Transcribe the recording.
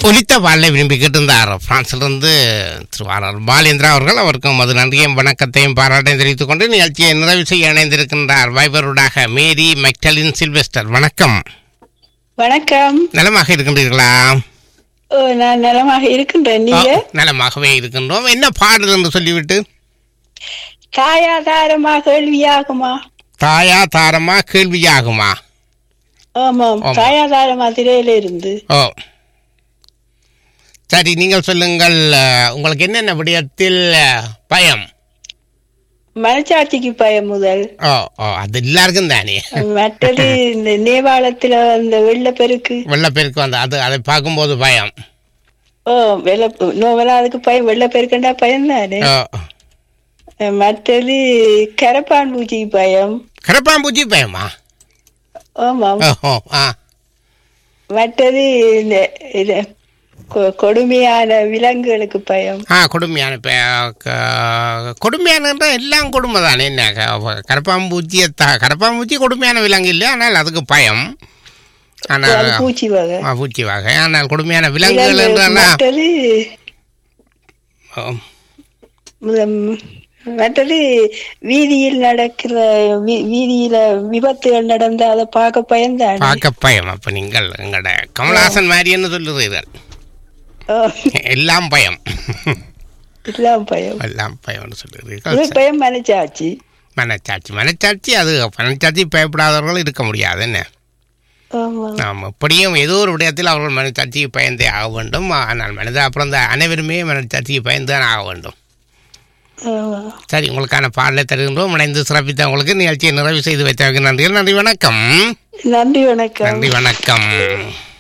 ஒலித்த வாழை விரும்பி கேட்டிருந்தார் பிரான்சிலிருந்து திருவாரூர் பாலேந்திரா அவர்கள் அவருக்கும் அது நன்றியும் வணக்கத்தையும் பாராட்டையும் தெரிவித்துக் கொண்டு நிகழ்ச்சியை நிறைவு செய்ய இணைந்திருக்கின்றார் வைபருடாக மேரி மெக்டலின் சில்வெஸ்டர் வணக்கம் வணக்கம் நலமாக இருக்கின்றீர்களா ஓ, நான் நலமாக இருக்கின்றேன் நீங்க ஆ, நலமாகவே இருக்கின்றோம் என்ன பாடல் என்று சொல்லிவிட்டு தாயாதாரமா கேள்வியாகுமா தாயா தாரமா கேள்வியாகுமா ஆமாம் ஆமா. தாயாதாரமா திரையில இருந்து ஓ சரி நீங்கள் சொல்லுங்கள் அஹ், உங்களுக்கு என்னென்ன விடயத்தில் அஹ், பயம் மனச்சாட்சிக்கு பயம் முதல் ஓ ஓ அது எல்லாருக்கும் தானே மற்றது இந்த நேபாளத்துல அந்த வெள்ளப்பெருக்கு வெள்ளப்பெருக்கு வந்து அது அதை பார்க்கும்போது பயம் ஓ வெள்ள நோவலா அதுக்கு பயம் வெள்ளப்பெருக்கண்டா பயம் தானே ஓ மற்றது கரப்பான் பூச்சிக்கு பயம் கரப்பாம்பூச்சி பயமா ஆமாம் ஓ ஓ ஆ மற்றது இந்த இது கொ- கொடுமையான விலங்குகளுக்கு பயம் ஆ கொடுமையான பே க- கொடுமையானன்ற எல்லாம் கொடுமை தானே என்ன க- கரப்பாம்பூச்சியை த கரப்பாம்பூச்சி கொடுமையான விலங்கு இல்லை ஆனால் அதுக்கு பயம் ஆனால் அது பூச்சி வகை ஆ, பூச்சி வகை ஆனால் கொடுமையான விலங்குகள் என்றால் மற்றது ம், மற்றது வீதியில் நடக்கிற வீ- வீதியில விபத்துகள் நடந்த அதை பார்க்க பயந்தான் பார்க்க பயம் அப்ப நீங்கள் எங்கட கமலஹாசன் மாதிரி என்ன சொல்லுறீர்கள் எல்லாம் பயம் எல்லாம் பயம் எல்லாம் பயம்னு சொல்லுறீர்கள் இவன் பயம் மனச்சாச்சு மனச்சாட்சி மனச்சாட்சி அது மனச்சாட்சி பயப்படாதவர்கள் இருக்க முடியாது என்ன ஆமா நாம் எப்படியும் ஏதோ ஒரு விடயத்தில் அவர்கள் மனச்சாட்சிக்கு பயந்தே ஆக வேண்டும் ஆனால் மனித அப்புறம் இந்த அனைவருமே மனச்சாட்சிக்கு பயந்து தான் ஆக வேண்டும் ஆமா சரி உங்களுக்கான பாடலை தருகின்றோம் இணைந்து சிறப்பித்த உங்களுக்கு நிகழ்ச்சியை நிறைவு செய்து வைத்தவர்கள் நன்றி நன்றி வணக்கம் நன்றி வணக்கம் நன்றி வணக்கம்